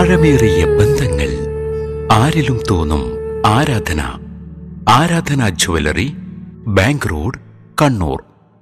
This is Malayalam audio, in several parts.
ആഴമേറിയ ബന്ധങ്ങൾ ആരിലും തോന്നും Aradhana Aradhana jewellery bank road Kannur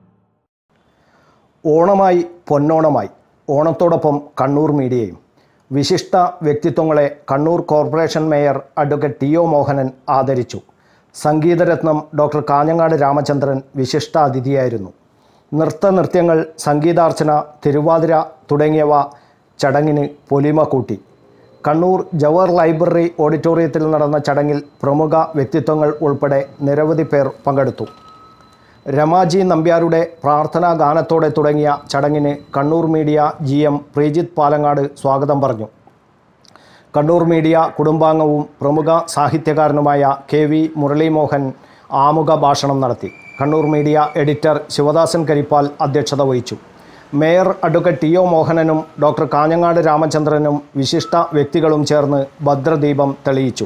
ഓണമായി പൊന്നോണമായി ഓണത്തോടൊപ്പം കണ്ണൂർ മീഡിയയും വിശിഷ്ട വ്യക്തിത്വങ്ങളെ Kannur corporation mayor advocate T O Mohanan ആദരിച്ചു സംഗീതരത്നം ഡോക്ടർ കാഞ്ഞങ്ങാട് രാമചന്ദ്രൻ വിശിഷ്ട അതിഥിയായിരുന്നു നൃത്തനൃത്യങ്ങൾ സംഗീതാർച്ചന തിരുവാതിര തുടങ്ങിയവ ചടങ്ങിന് പൊലിമ കൂട്ടി കണ്ണൂർ ജവഹർ ലൈബ്രറി ഓഡിറ്റോറിയത്തിൽ നടന്ന ചടങ്ങിൽ പ്രമുഖ വ്യക്തിത്വങ്ങൾ ഉൾപ്പെടെ നിരവധി പേർ പങ്കെടുത്തു രമാജി നമ്പ്യാരുടെ പ്രാർത്ഥനാ ഗാനത്തോടെ തുടങ്ങിയ ചടങ്ങിന് Kannur media G M Prejith Palangad സ്വാഗതം പറഞ്ഞു കണ്ണൂർ മീഡിയ കുടുംബാംഗവും പ്രമുഖ സാഹിത്യകാരനുമായ കെ വി മുരളീമോഹൻ ആമുഖ ഭാഷണം നടത്തി കണ്ണൂർ മീഡിയ എഡിറ്റർ ശിവദാസൻ കരിപ്പാൽ അധ്യക്ഷത വഹിച്ചു മേയർ അഡ്വക്കേറ്റ് ടി ഒ മോഹനനും ഡോക്ടർ കാഞ്ഞങ്ങാട് രാമചന്ദ്രനും വിശിഷ്ട വ്യക്തികളും ചേർന്ന് ഭദ്രദീപം തെളിയിച്ചു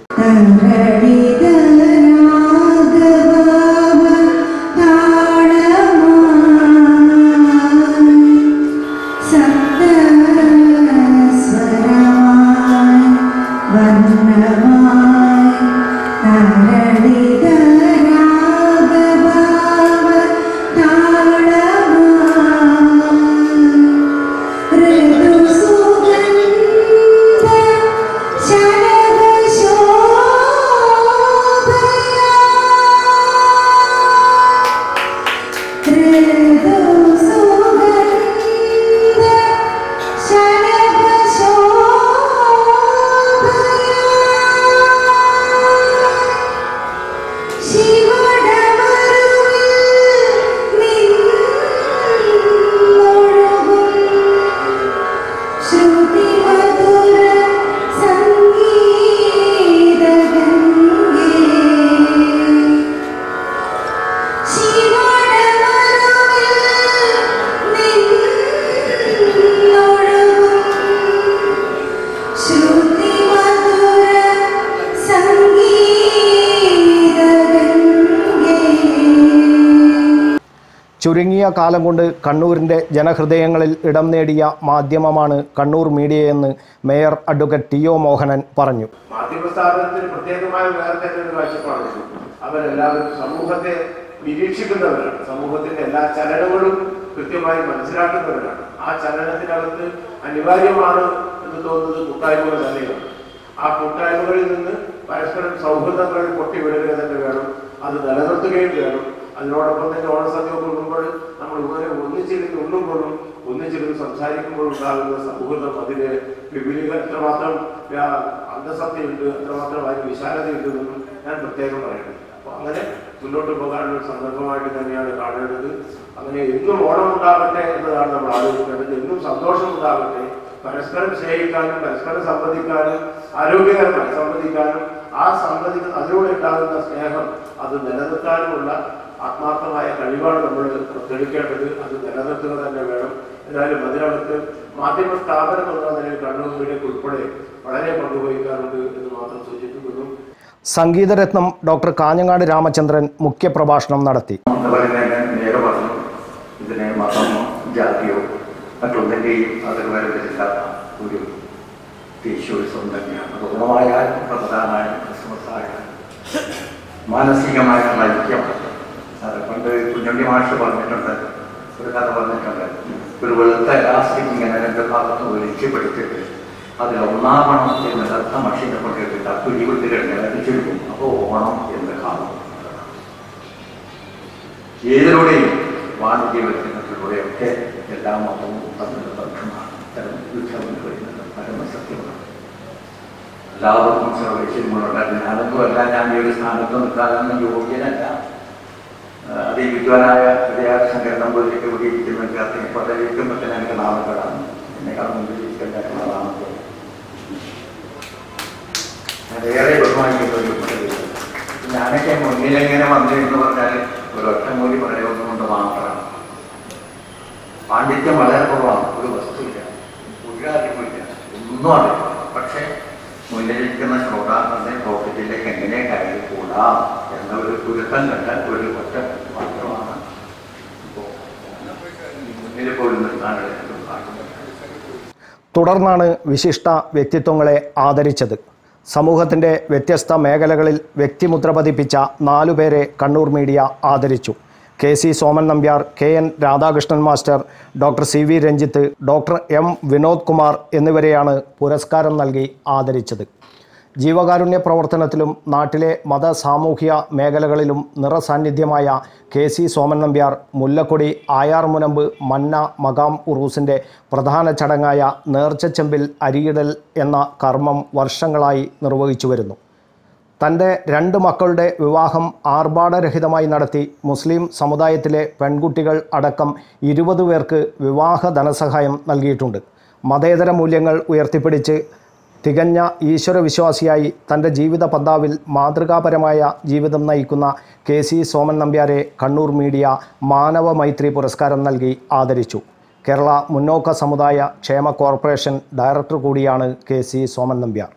ശ്രുതി മധുര സംഗീതഗംഗേ ചുരുങ്ങിയ കാലം കൊണ്ട് കണ്ണൂരിൻ്റെ ജനഹൃദയങ്ങളിൽ ഇടം നേടിയ മാധ്യമമാണ് കണ്ണൂർ മീഡിയയെന്ന് mayor advocate T O Mohanan പറഞ്ഞു മാധ്യമസ്ഥാപനത്തിന് പ്രത്യേകമായ വേറെ തന്നെ ഒരു കാഴ്ചപ്പാടുണ്ട് അവരെല്ലാവരും സമൂഹത്തെ നിരീക്ഷിക്കുന്നവരാണ് സമൂഹത്തിന്റെ എല്ലാ ചലനങ്ങളും കൃത്യമായി മനസ്സിലാക്കുന്നവരാണ് ആ ചലനത്തിനകത്ത് അനിവാര്യമാണ് എന്ന് തോന്നുന്നത് കൂട്ടായ്മകൾ തന്നെയാണ് ആ കൂട്ടായ്മകളിൽ നിന്ന് പരസ്പരം സൗഹൃദങ്ങൾ പൊട്ടിവിടുക തന്നെ വേണം അത് നിലനിർത്തുകയും വേണം അതിനോടൊപ്പം തന്നെ ഓണസദ്യ കൊള്ളുമ്പോൾ നമ്മൾ ഇതുപോലെ ഒന്നിച്ചിരുന്ന് ഉണ്ണുമ്പോഴും ഒന്നിച്ചിരുന്ന് സംസാരിക്കുമ്പോഴും ഉണ്ടാകുന്ന സൗഹൃദം അതിന് വിപുലീക എത്രമാത്രം ആ, അന്തസത്തയുണ്ട് എത്രമാത്രം അതിന് വിശാലതയുണ്ട് എന്നും ഞാൻ പ്രത്യേകം പറയുന്നത് അപ്പൊ അങ്ങനെ മുന്നോട്ട് പോകാനുള്ള ഒരു സന്ദർഭമായിട്ട് തന്നെയാണ് കാണേണ്ടത് അങ്ങനെ എന്നും ഓണം ഉണ്ടാകട്ടെ എന്നതാണ് നമ്മൾ ആലോചിക്കേണ്ടത് എന്നും സന്തോഷം ഉണ്ടാകട്ടെ പരസ്പരം സ്നേഹിക്കാനും പരസ്പരം സംവദിക്കാനും ആരോഗ്യകരമായി സംവദിക്കാനും ആ സംവദിക്കുന്ന അതിലൂടെ ഉണ്ടാകുന്ന സ്നേഹം അത് നിലനിർത്താനുമുള്ള ആത്മാർത്ഥമായ കഴിവാണ് നമ്മൾ തെളിക്കേണ്ടത് അത് നിലനിർത്തുക തന്നെ വേണം എന്നാലും അതിനകത്ത് മാധ്യമ സ്ഥാപനം എന്ന നിലയിൽ കണ്ണൂർ മീഡിയക്ക് ഉൾപ്പെടെ വളരെ പങ്കുവഹിക്കാറുണ്ട് എന്ന് മാത്രം സൂചിപ്പിക്കുന്നു സംഗീതരത്നം ഡോക്ടർ കാഞ്ഞങ്ങാട് രാമചന്ദ്രൻ മുഖ്യപ്രഭാഷണം നടത്തി അതുപോലെ തന്നെ നേരെ പറഞ്ഞു ഇതിനെ മതമോ ജാതിയോ മറ്റൊന്നിൻ്റെയും അതിൽ വേർതിരില്ലാത്ത ഒരു ദേശീയോത്സവം തന്നെയാണ് അത് ഓണമായാലും പ്രധാനമായും ക്രിസ്മസ് ആയാലും മാനസികമായിട്ടുള്ള ഐക്യമാണ് അത് പണ്ട് കുഞ്ഞുണ്ണി മാഷ് പറഞ്ഞിട്ടുണ്ട് ഒരു കഥ പറഞ്ഞിട്ടുണ്ട് ഒരു വെളുത്ത ഇലാസ്റ്റിക് ഇങ്ങനെ രണ്ട് ഭാഗത്ത് ഒലിച്ച് പിടിച്ചിട്ട് അതിൽ ഒന്നാവണം എന്ന് കറുത്ത മഷിനെ കൊണ്ടിട്ടിട്ട് ആ കുഴി വിട്ട് കഴിഞ്ഞാൽ അത് ചുരുക്കും അപ്പോൾ ഓണം എന്ന് കാണും ഏതിലൂടെയും വാണിജ്യ വ്യക്തിത്വത്തിലൂടെയൊക്കെ എല്ലാ മതവും തമ്മിലുള്ള ബന്ധമാണ് ഇത്തരം ഉത്സവങ്ങളിൽ പരമസത്യമാണ് എല്ലാവർക്കും സർവേശ്വരങ്ങളുണ്ട് ഞാനൊന്നും അല്ല ഞാൻ ഈ ഒരു സ്ഥാനത്ത് നിൽക്കാനൊന്നും യോഗ്യനല്ല ആ, അത് ഈ വിദ്വാനായ ഹൃദയാർ സംഘടന പോലേക്ക് ഇവിടെ ഇരിക്കുന്ന വിദ്യാർത്ഥിനെ പദവിക്കുമ്പോൾ തന്നെ എനിക്ക് നാമങ്ങളാണ് എന്നെക്കാൾ മുമ്പിൽ ഇരിക്കേണ്ട ആളാണ് അതേറെ ബഹുമാനിക്കുന്ന ഒരു പദവിയാണ് ഞാനൊക്കെ മുന്നിലെങ്ങനെ വന്നു എന്ന് പറഞ്ഞാൽ ഒരു ഒറ്റമൂലി പറയുന്നത് കൊണ്ട് മാത്രമാണ് പാണ്ഡിത്യം വളരെ കുറവാണ് ഒരു വസ്തുവില്ല ഒരു അറിവില്ല ഒന്നും അറിയില്ല പക്ഷേ മുന്നിലിരിക്കുന്ന ശ്രോതാക്കളുടെ പോക്കറ്റിലേക്ക് എങ്ങനെ കയറി കൂടാം എന്ന ഒരു കുരുത്തം കണ്ട ഒരു ഒറ്റ മാത്രമാണ് ഇപ്പോൾ ഈ മുന്നിൽ പോലും നിർത്താനുള്ള ഒരു ഭാഗ്യം തുടർന്നാണ് വിശിഷ്ട വ്യക്തിത്വങ്ങളെ ആദരിച്ചത് സമൂഹത്തിൻ്റെ വ്യത്യസ്ത മേഖലകളിൽ വ്യക്തിമുദ്ര പതിപ്പിച്ച നാലുപേരെ കണ്ണൂർ മീഡിയ ആദരിച്ചു K C Soman Nambiar K N Radhakrishnan master doctor C V Ranjith doctor M Vinod Kumar എന്നിവരെയാണ് പുരസ്കാരം നൽകി ആദരിച്ചത് ജീവകാരുണ്യ പ്രവർത്തനത്തിലും നാട്ടിലെ മത സാമൂഹിക മേഖലകളിലും നിറസാന്നിധ്യമായ കെ സി സോമൻ നമ്പ്യാർ മുല്ലക്കൊടി ആയാർ മുനമ്പ് മന്ന മകാം ഉറൂസിൻ്റെ പ്രധാന ചടങ്ങായ നേർച്ചച്ചെമ്പിൽ അരിയിടൽ എന്ന കർമ്മം വർഷങ്ങളായി നിർവഹിച്ചു വരുന്നു തൻ്റെ രണ്ട് മക്കളുടെ വിവാഹം ആർഭാടരഹിതമായി നടത്തി മുസ്ലിം സമുദായത്തിലെ പെൺകുട്ടികൾ അടക്കം ഇരുപത് പേർക്ക് വിവാഹ ധനസഹായം നൽകിയിട്ടുണ്ട് മതേതര മൂല്യങ്ങൾ ഉയർത്തിപ്പിടിച്ച് തികഞ്ഞ ഈശ്വരവിശ്വാസിയായി തൻ്റെ ജീവിത പന്താവിൽ മാതൃകാപരമായ ജീവിതം നയിക്കുന്ന കെ സി സോമൻ നമ്പ്യാരെ കണ്ണൂർ മീഡിയ മാനവ മൈത്രി പുരസ്കാരം നൽകി ആദരിച്ചു കേരള മുന്നോക്ക സമുദായ ക്ഷേമ കോർപ്പറേഷൻ ഡയറക്ടർ കൂടിയാണ് കെ സി സോമൻ നമ്പ്യാർ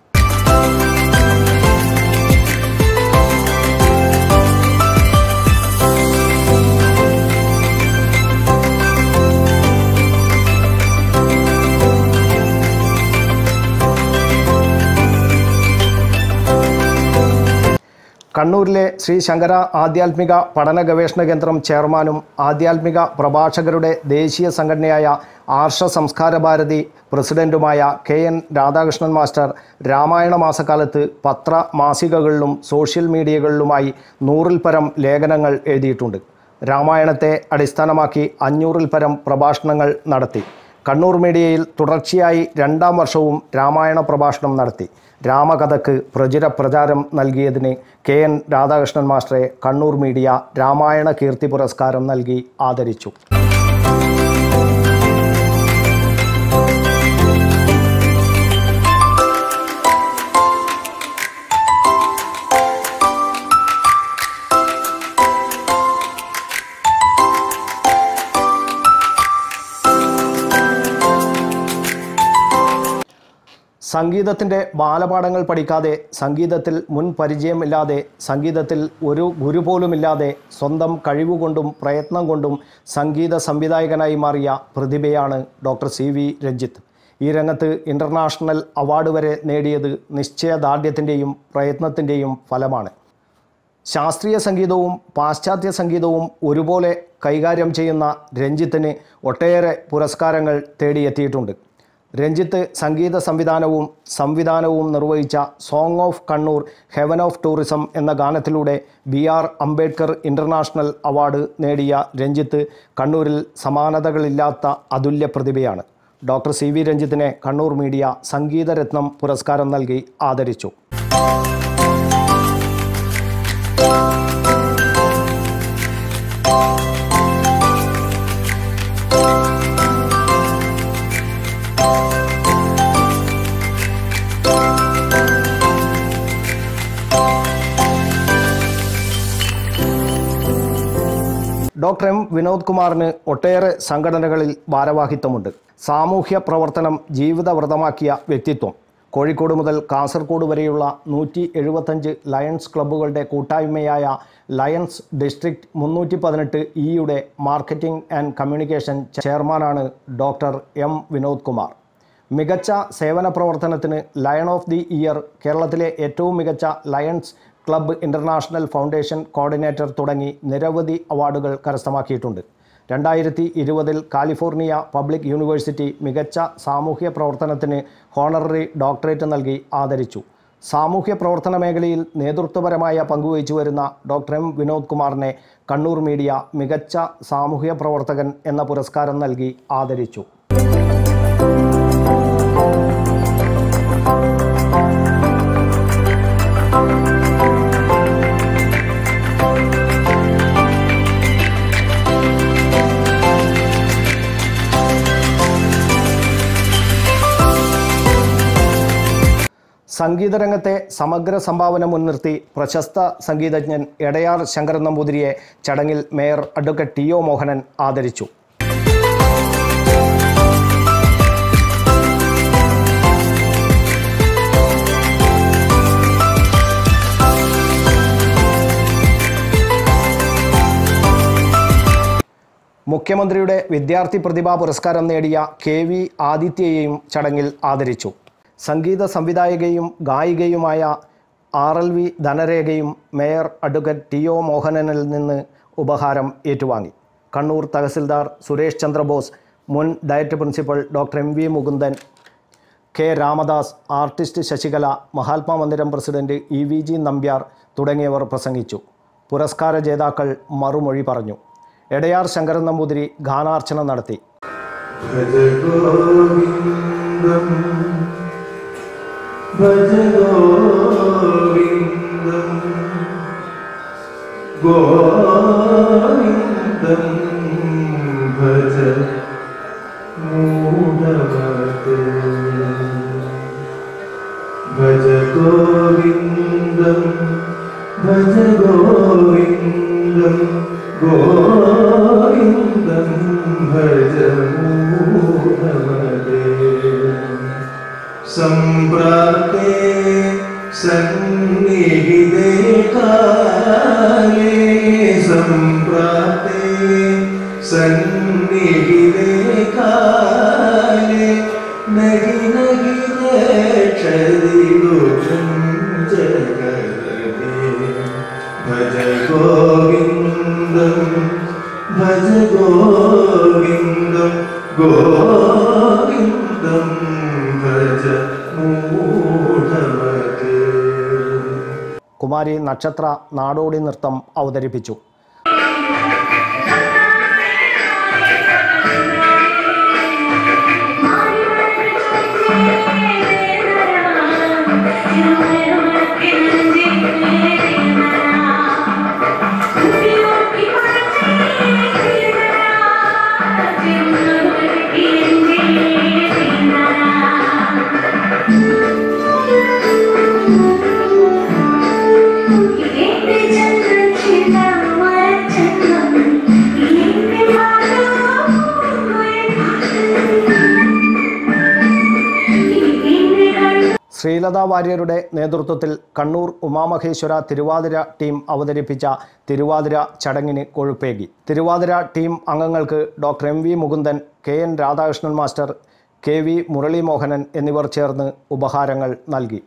കണ്ണൂരിലെ ശ്രീ ശങ്കര ആധ്യാത്മിക പഠന ഗവേഷണ കേന്ദ്രം ചെയർമാനും ആധ്യാത്മിക പ്രഭാഷകരുടെ ദേശീയ സംഘടനയായ ആർഷ സംസ്കാര ഭാരതി പ്രസിഡന്റുമായ K N Radhakrishnan master Ramayana മാസക്കാലത്ത് പത്ര മാസികകളിലും സോഷ്യൽ മീഡിയകളിലുമായി നൂറിൽ പരം ലേഖനങ്ങൾ എഴുതിയിട്ടുണ്ട് രാമായണത്തെ അടിസ്ഥാനമാക്കി അഞ്ഞൂറിൽ പരം പ്രഭാഷണങ്ങൾ നടത്തി കണ്ണൂർ മീഡിയയിൽ തുടർച്ചയായി രണ്ടാം വർഷവും രാമായണ പ്രഭാഷണം നടത്തി രാമകഥയ്ക്ക് പ്രചുര പ്രചാരം നൽകിയതിന് കെ എൻ രാധാകൃഷ്ണൻ മാസ്റ്ററെ കണ്ണൂർ മീഡിയ രാമായണ കീർത്തി പുരസ്കാരം നൽകി ആദരിച്ചു സംഗീതത്തിൻ്റെ ബാലപാഠങ്ങൾ പഠിക്കാതെ സംഗീതത്തിൽ മുൻ പരിചയമില്ലാതെ സംഗീതത്തിൽ ഒരു ഗുരു പോലുമില്ലാതെ സ്വന്തം കഴിവുകൊണ്ടും പ്രയത്നം കൊണ്ടും സംഗീത സംവിധായകനായി മാറിയ പ്രതിഭയാണ് ഡോക്ടർ സി വി രഞ്ജിത്ത് ഈ രംഗത്ത് ഇൻ്റർനാഷണൽ അവാർഡ് വരെ നേടിയത് നിശ്ചയദാർഢ്യത്തിൻ്റെയും പ്രയത്നത്തിൻ്റെയും ഫലമാണ് ശാസ്ത്രീയ സംഗീതവും പാശ്ചാത്യ സംഗീതവും ഒരുപോലെ കൈകാര്യം ചെയ്യുന്ന രഞ്ജിത്തിന് ഒട്ടേറെ പുരസ്കാരങ്ങൾ തേടിയെത്തിയിട്ടുണ്ട് രഞ്ജിത്ത് സംഗീത സംവിധാനവും സംവിധാനവും നിർവഹിച്ച song of Kannur heaven of tourism എന്ന ഗാനത്തിലൂടെ B R Ambedkar international award നേടിയ രഞ്ജിത്ത് കണ്ണൂരിൽ സമാനതകളില്ലാത്ത അതുല്യ പ്രതിഭയാണ് ഡോക്ടർ സി വി രഞ്ജിത്തിനെ കണ്ണൂർ മീഡിയ സംഗീതരത്നം പുരസ്കാരം നൽകി ആദരിച്ചു ഡോക്ടർ എം വിനോദ് കുമാറിന് ഒട്ടേറെ സംഘടനകളിൽ ഭാരവാഹിത്വമുണ്ട് സാമൂഹ്യ പ്രവർത്തനം ജീവിതവ്രതമാക്കിയ വ്യക്തിത്വം കോഴിക്കോട് മുതൽ കാസർഗോഡ് വരെയുള്ള നൂറ്റി എഴുപത്തഞ്ച് ലയൺസ് ക്ലബ്ബുകളുടെ കൂട്ടായ്മയായ ലയൺസ് ഡിസ്ട്രിക്ട് മുന്നൂറ്റി പതിനെട്ട് ഇയുടെ മാർക്കറ്റിംഗ് ആൻഡ് കമ്മ്യൂണിക്കേഷൻ ചെയർമാനാണ് ഡോക്ടർ എം വിനോദ് കുമാർ മികച്ച സേവന പ്രവർത്തനത്തിന് ലയൺ ഓഫ് ദി ഇയർ കേരളത്തിലെ ഏറ്റവും മികച്ച lions club international foundation coordinator തുടങ്ങി നിരവധി അവാർഡുകൾ കരസ്ഥമാക്കിയിട്ടുണ്ട് രണ്ടായിരത്തി ഇരുപതിൽ കാലിഫോർണിയ പബ്ലിക് യൂണിവേഴ്സിറ്റി മികച്ച സാമൂഹ്യ പ്രവർത്തനത്തിന് ഹോണററി ഡോക്ടറേറ്റ് നൽകി ആദരിച്ചു സാമൂഹ്യ പ്രവർത്തന മേഖലയിൽ നേതൃത്വപരമായ പങ്കുവഹിച്ചു വരുന്ന ഡോക്ടർ എം വിനോദ് കുമാറിനെ കണ്ണൂർ മീഡിയ മികച്ച സാമൂഹ്യ പ്രവർത്തകൻ എന്ന പുരസ്കാരം നൽകി ആദരിച്ചു സംഗീതരംഗത്തെ സമഗ്ര സംഭാവന മുൻനിർത്തി പ്രശസ്ത സംഗീതജ്ഞൻ എടയാർ ശങ്കരൻ നമ്പൂതിരിയെ ചടങ്ങിൽ mayor advocate T O Mohanan ആദരിച്ചു മുഖ്യമന്ത്രിയുടെ വിദ്യാർത്ഥി പ്രതിഭാ പുരസ്കാരം നേടിയ കെ വി ആദിത്യയെയും ചടങ്ങിൽ ആദരിച്ചു സംഗീത സംവിധായകയും ഗായികയുമായ ആർ എൽ വി ധനരേഖയും മേയർ അഡ്വക്കേറ്റ് ടി ഒ മോഹനനിൽ നിന്ന് ഉപഹാരം ഏറ്റുവാങ്ങി കണ്ണൂർ തഹസിൽദാർ സുരേഷ് ചന്ദ്രബോസ് മുൻ diet principal doctor M V Mukundan K Ramdas artist Sasikala Mahatma Mandiram president E V G Nambiar തുടങ്ങിയവർ പ്രസംഗിച്ചു പുരസ്കാര ജേതാക്കൾ മറുമൊഴി പറഞ്ഞു എടയാർ ശങ്കരൻ നമ്പൂതിരി ഗാനാർച്ചന നടത്തി ഭജ ഗോവിന്ദം ഭജ ഗോവിന്ദം ഗോവിന്ദം ഭജ മൂഢമതേ ഭജ ഗോവിന്ദം ഭജ ഗോവിന്ദം ഗോവിന്ദം ഭജ മൂഢമതേ सम्प्राप्ते सन्निहिते काले सम्प्राप्ते सन्निहिते काले नहि नहि रक्षति दुःखं जगते भज गोविन्दं भज गोविन्दं गोविन्दं भज मूढमते കുമാരി നക്ഷത്ര നാടോടി നൃത്തം അവതരിപ്പിച്ചു ശ്രീലത വാര്യരുടെ നേതൃത്വത്തിൽ കണ്ണൂർ ഉമാമഹേശ്വര തിരുവാതിര ടീം അവതരിപ്പിച്ച തിരുവാതിര ചടങ്ങിന് കൊഴുപ്പേകി തിരുവാതിര ടീം അംഗങ്ങൾക്ക് doctor M V Mukundan K N Radhakrishnan master K V Muralimohanan എന്നിവർ ചേർന്ന് ഉപഹാരങ്ങൾ നൽകി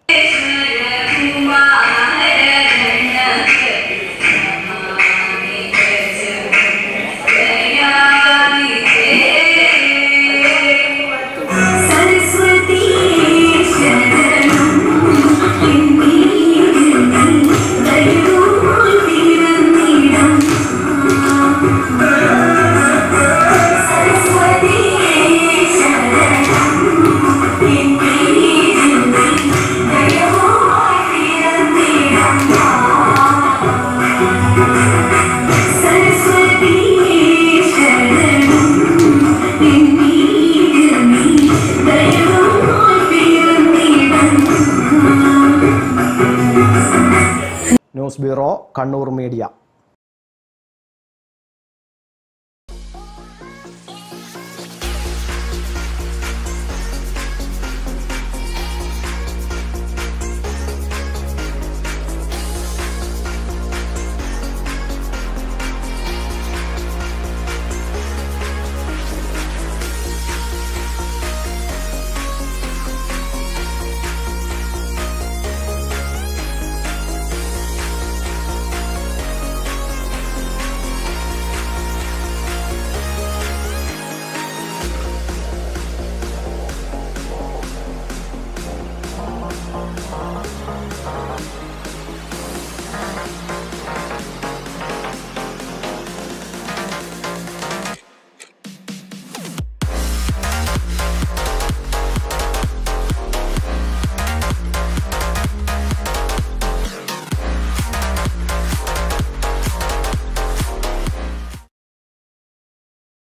सरस्वती शरणं दयो तिरन्निडं सरस्वती शरणं दयो तिरन्निडं सरस्वती शरणं ന്യൂസ് ബ്യൂറോ കണ്ണൂർ മീഡിയ